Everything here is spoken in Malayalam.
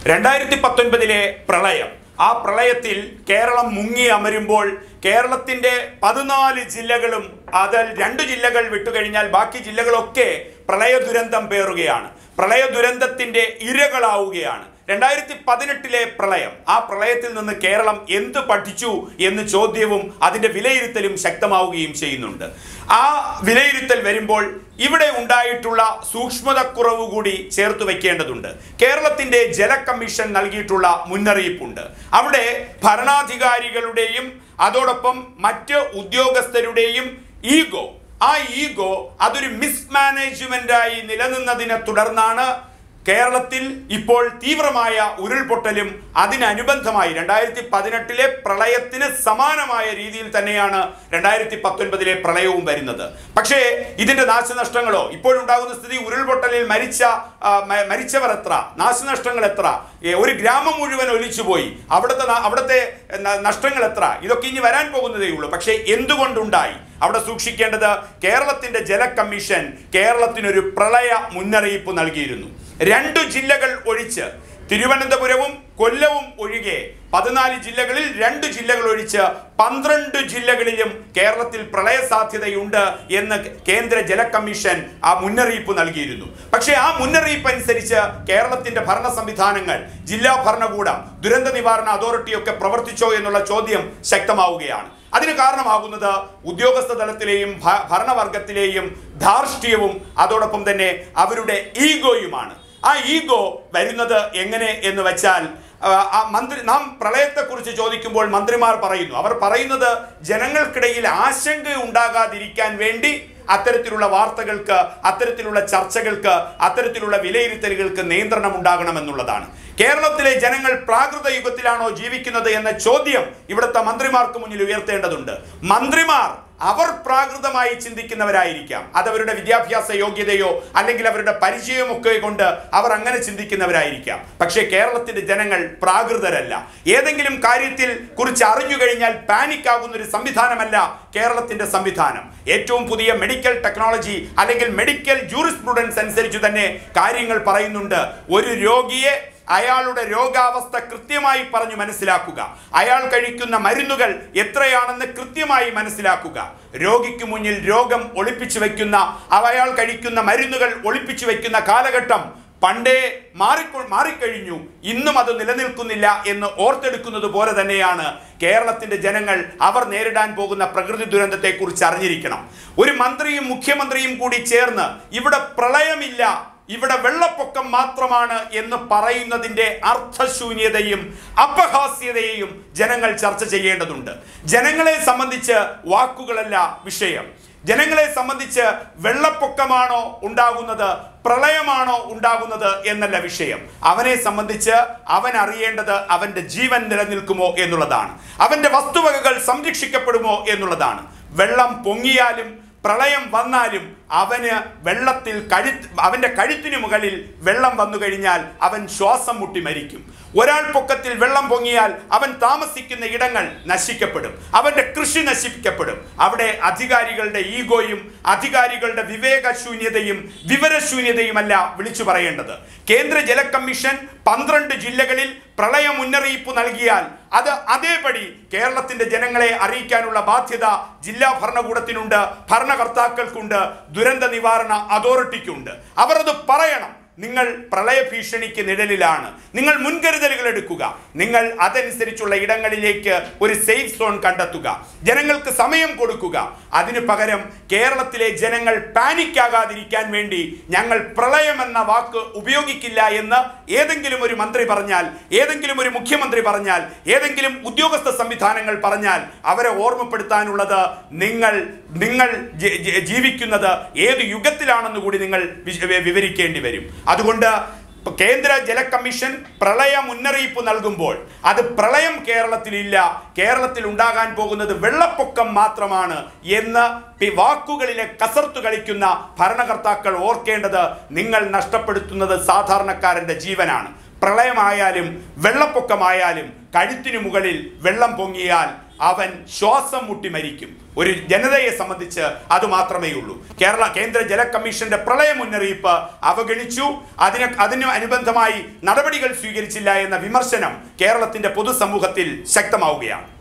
രണ്ടായിരത്തി പത്തൊൻപതിലെ പ്രളയം ആ പ്രളയത്തിൽ കേരളം മുങ്ങി അമരുമ്പോൾ കേരളത്തിന്റെ പതിനാല് ജില്ലകളും അതിൽ രണ്ട് ജില്ലകൾ വിട്ടുകഴിഞ്ഞാൽ ബാക്കി ജില്ലകളൊക്കെ പ്രളയ ദുരന്തം പേറുകയാണ് പ്രളയ ദുരന്തത്തിന്റെ ഇരകളാവുകയാണ് രണ്ടായിരത്തി പതിനെട്ടിലെ പ്രളയം ആ പ്രളയത്തിൽ നിന്ന് കേരളം എന്ത് പഠിച്ചു എന്ന് ചോദ്യവും അതിന്റെ വിലയിരുത്തലും ശക്തമാവുകയും ചെയ്യുന്നുണ്ട് ആ വിലയിരുത്തൽ വരുമ്പോൾ ഇവിടെ ഉണ്ടായിട്ടുള്ള സൂക്ഷ്മതക്കുറവ് കൂടി ചേർത്ത് വെക്കേണ്ടതുണ്ട് കേരളത്തിന്റെ ജല കമ്മീഷൻ നൽകിയിട്ടുള്ള മുന്നറിയിപ്പുണ്ട് അവിടെ ഭരണാധികാരികളുടെയും അതോടൊപ്പം മറ്റ് ഉദ്യോഗസ്ഥരുടെയും ഈഗോ ആ ഈഗോ അതൊരു മിസ്മാനേജ്മെന്റായി നിലനിന്നതിനെ തുടർന്നാണ് കേരളത്തിൽ ഇപ്പോൾ തീവ്രമായ ഉരുൾപൊട്ടലും അതിനനുബന്ധമായി രണ്ടായിരത്തി പതിനെട്ടിലെ പ്രളയത്തിന് സമാനമായ രീതിയിൽ തന്നെയാണ് രണ്ടായിരത്തി പത്തൊൻപതിലെ പ്രളയവും വരുന്നത് പക്ഷേ ഇതിന്റെ നാശനഷ്ടങ്ങളോ ഇപ്പോഴുണ്ടാകുന്ന സ്ഥിതി ഉരുൾപൊട്ടലിൽ മരിച്ച ആ, മ- മരിച്ചവർ എത്ര നാശനഷ്ടങ്ങൾ എത്ര ഏ, ഒരു ഗ്രാമം മുഴുവൻ ഒലിച്ചുപോയി അവിടുത്തെ ന- അവിടുത്തെ ന- നഷ്ടങ്ങൾ എത്ര ഇതൊക്കെ ഇനി വരാൻ പോകുന്നതേ ഉള്ളൂ പക്ഷേ എന്തുകൊണ്ടുണ്ടായി അവിടെ സൂക്ഷിക്കേണ്ടത് കേരളത്തിന്റെ ജല കമ്മീഷൻ കേരളത്തിനൊരു പ്രളയ മുന്നറിയിപ്പ് നൽകിയിരുന്നു രണ്ടു ജില്ലകൾ ഒഴിച്ച് തിരുവനന്തപുരവും കൊല്ലവും ഒഴികെ പതിനാല് ജില്ലകളിൽ രണ്ട് ജില്ലകൾ ഒഴിച്ച് പന്ത്രണ്ട് ജില്ലകളിലും കേരളത്തിൽ പ്രളയ സാധ്യതയുണ്ട് എന്ന് കേന്ദ്ര ജല കമ്മീഷൻ ആ മുന്നറിയിപ്പ് നൽകിയിരുന്നു പക്ഷേ ആ മുന്നറിയിപ്പ് അനുസരിച്ച് കേരളത്തിന്റെ ഭരണ സംവിധാനങ്ങൾ ജില്ലാ ഭരണകൂടം ദുരന്ത നിവാരണ അതോറിറ്റിയൊക്കെ പ്രവർത്തിച്ചോ എന്നുള്ള ചോദ്യം ശക്തമാവുകയാണ് അതിന് കാരണമാകുന്നത് ഉദ്യോഗസ്ഥ തലത്തിലെയും ഭ- ഭരണവർഗത്തിലെയും ധാർഷ്ട്യവും അതോടൊപ്പം തന്നെ അവരുടെ ഈഗോയുമാണ് ആ ഈഗോ വരുന്നത് എങ്ങനെ എന്ന് വെച്ചാൽ ആ, ആ മന്ത്രി നാം പ്രളയത്തെക്കുറിച്ച് ചോദിക്കുമ്പോൾ മന്ത്രിമാർ പറയുന്നു അവർ പറയുന്നത് ജനങ്ങൾക്കിടയിൽ ആശങ്ക ഉണ്ടാകാതിരിക്കാൻ വേണ്ടി അത്തരത്തിലുള്ള വാർത്തകൾക്ക് അത്തരത്തിലുള്ള ചർച്ചകൾക്ക് അത്തരത്തിലുള്ള വിലയിരുത്തലുകൾക്ക് നിയന്ത്രണം ഉണ്ടാകണമെന്നുള്ളതാണ് കേരളത്തിലെ ജനങ്ങൾ പ്രാകൃത യുഗത്തിലാണോ ജീവിക്കുന്നത് എന്ന ചോദ്യം ഇവിടുത്തെ മന്ത്രിമാർക്ക് മുന്നിൽ ഉയർത്തേണ്ടതുണ്ട് മന്ത്രിമാർ അവർ പ്രാകൃതമായി ചിന്തിക്കുന്നവരായിരിക്കാം അത് അവരുടെ വിദ്യാഭ്യാസ യോഗ്യതയോ അല്ലെങ്കിൽ അവരുടെ പരിചയമൊക്കെ കൊണ്ട് അവർ അങ്ങനെ ചിന്തിക്കുന്നവരായിരിക്കാം പക്ഷേ കേരളത്തിന്റെ ജനങ്ങൾ പ്രാകൃതരല്ല ഏതെങ്കിലും കാര്യത്തിൽ കുറിച്ച് അറിഞ്ഞു കഴിഞ്ഞാൽ പാനിക് ആകുന്ന ഒരു സംവിധാനമല്ല കേരളത്തിന്റെ സംവിധാനം ഏറ്റവും പുതിയ മെഡിക്കൽ ടെക്നോളജി അല്ലെങ്കിൽ മെഡിക്കൽ ജൂറിസ്പ്രുഡൻസ് അനുസരിച്ച് തന്നെ കാര്യങ്ങൾ പറയുന്നുണ്ട് ഒരു രോഗിയെ അയാളുടെ രോഗാവസ്ഥ കൃത്യമായി പറഞ്ഞു മനസ്സിലാക്കുക അയാൾ കഴിക്കുന്ന മരുന്നുകൾ എത്രയാണെന്ന് കൃത്യമായി മനസ്സിലാക്കുക രോഗിക്ക് മുന്നിൽ രോഗം ഒളിപ്പിച്ചു വെക്കുന്ന അവ അയാൾ കഴിക്കുന്ന മരുന്നുകൾ ഒളിപ്പിച്ചു വെക്കുന്ന കാലഘട്ടം പണ്ടേ മാറിക്കൊ മാറിക്കഴിഞ്ഞു ഇന്നും അത് നിലനിൽക്കുന്നില്ല എന്ന് ഓർത്തെടുക്കുന്നത് പോലെ തന്നെയാണ് കേരളത്തിന്റെ ജനങ്ങൾ അവർ നേരിടാൻ പോകുന്ന പ്രകൃതി ദുരന്തത്തെക്കുറിച്ച് അറിഞ്ഞിരിക്കണം ഒരു മന്ത്രിയും മുഖ്യമന്ത്രിയും കൂടി ചേർന്ന് ഇവിടെ പ്രളയമില്ല ഇവിടെ വെള്ളപ്പൊക്കം മാത്രമാണ് എന്ന് പറയുന്നതിന്റെ അർത്ഥശൂന്യതയും അപഹാസ്യതയും ജനങ്ങൾ ചർച്ച ചെയ്യേണ്ടതുണ്ട് ജനങ്ങളെ സംബന്ധിച്ച് വാക്കുകളല്ല വിഷയം ജനങ്ങളെ സംബന്ധിച്ച് വെള്ളപ്പൊക്കമാണോ ഉണ്ടാകുന്നത് പ്രളയമാണോ ഉണ്ടാകുന്നത് എന്നല്ല വിഷയം അവനെ സംബന്ധിച്ച് അവൻ അറിയേണ്ടത് അവന്റെ ജീവൻ നിലനിൽക്കുമോ എന്നുള്ളതാണ് അവന്റെ വസ്തുവകകൾ സംരക്ഷിക്കപ്പെടുമോ എന്നുള്ളതാണ് വെള്ളം പൊങ്ങിയാലും പ്രളയം വന്നാലും അവന് വെള്ളത്തിൽ കഴുത്ത് അവന്റെ കഴുത്തിനു മുകളിൽ വെള്ളം വന്നു കഴിഞ്ഞാൽ അവൻ ശ്വാസം മുട്ടി മരിക്കും ഒരാൾ പൊക്കത്തിൽ വെള്ളം പൊങ്ങിയാൽ അവൻ താമസിക്കുന്ന ഇടങ്ങൾ നശിക്കപ്പെടും അവന്റെ കൃഷി നശിപ്പിക്കപ്പെടും അവിടെ അധികാരികളുടെ ഈഗോയും അധികാരികളുടെ വിവേകശൂന്യതയും വിവരശൂന്യതയുമല്ല വിളിച്ചു പറയേണ്ടത് കേന്ദ്ര ജല കമ്മീഷൻ പന്ത്രണ്ട് ജില്ലകളിൽ പ്രളയ മുന്നറിയിപ്പ് നൽകിയാൽ അത് അതേപടി കേരളത്തിന്റെ ജനങ്ങളെ അറിയിക്കാനുള്ള ബാധ്യത ജില്ലാ ഭരണകൂടത്തിനുണ്ട് ഭരണകർത്താക്കൾക്കുണ്ട് ദുരന്ത നിവാരണ അതോറിറ്റിക്കുണ്ട് അവർ അത് പറയണം നിങ്ങൾ പ്രളയ ഭീഷണിക്ക് നിഴലിലാണ് നിങ്ങൾ മുൻകരുതലുകൾ എടുക്കുക നിങ്ങൾ അതനുസരിച്ചുള്ള ഇടങ്ങളിലേക്ക് ഒരു സേഫ് സോൺ കണ്ടെത്തുക ജനങ്ങൾക്ക് സമയം കൊടുക്കുക അതിനു പകരം കേരളത്തിലെ ജനങ്ങൾ പാനിക് ആകാതിരിക്കാൻ വേണ്ടി ഞങ്ങൾ പ്രളയം എന്ന വാക്ക് ഉപയോഗിക്കില്ല എന്ന് ഏതെങ്കിലും ഒരു മന്ത്രി പറഞ്ഞാൽ ഏതെങ്കിലും ഒരു മുഖ്യമന്ത്രി പറഞ്ഞാൽ ഏതെങ്കിലും ഉദ്യോഗസ്ഥ സംവിധാനങ്ങൾ പറഞ്ഞാൽ അവരെ ഓർമ്മപ്പെടുത്താനുള്ളത് നിങ്ങൾ നിങ്ങൾ ജ- ജ- ജീവിക്കുന്നത് ഏത് യുഗത്തിലാണെന്ന് കൂടി നിങ്ങൾ വി- വിവരിക്കേണ്ടി വരും അതുകൊണ്ട് ഇപ്പൊ കേന്ദ്ര ജല കമ്മീഷൻ പ്രളയ മുന്നറിയിപ്പ് നൽകുമ്പോൾ അത് പ്രളയം കേരളത്തിലില്ല കേരളത്തിൽ ഉണ്ടാകാൻ പോകുന്നത് വെള്ളപ്പൊക്കം മാത്രമാണ് എന്ന് പി- വാക്കുകളിലെ കസർത്ത് കളിക്കുന്ന ഭരണകർത്താക്കൾ ഓർക്കേണ്ടത് നിങ്ങൾ നഷ്ടപ്പെടുത്തുന്നത് സാധാരണക്കാരന്റെ ജീവനാണ് പ്രളയമായാലും വെള്ളപ്പൊക്കമായാലും കഴുത്തിനു മുകളിൽ വെള്ളം പൊങ്ങിയാൽ അവൻ ശ്വാസം മുട്ടി മരിക്കും ഒരു ജനതയെ സംബന്ധിച്ച് അത് മാത്രമേ ഉള്ളൂ കേരള കേന്ദ്ര ജല കമ്മീഷന്റെ പ്രളയ മുന്നറിയിപ്പ് അവഗണിച്ചു അതിന് അതിന് അനുബന്ധമായി നടപടികൾ സ്വീകരിച്ചില്ല എന്ന വിമർശനം കേരളത്തിന്റെ പൊതുസമൂഹത്തിൽ ശക്തമാവുകയാണ്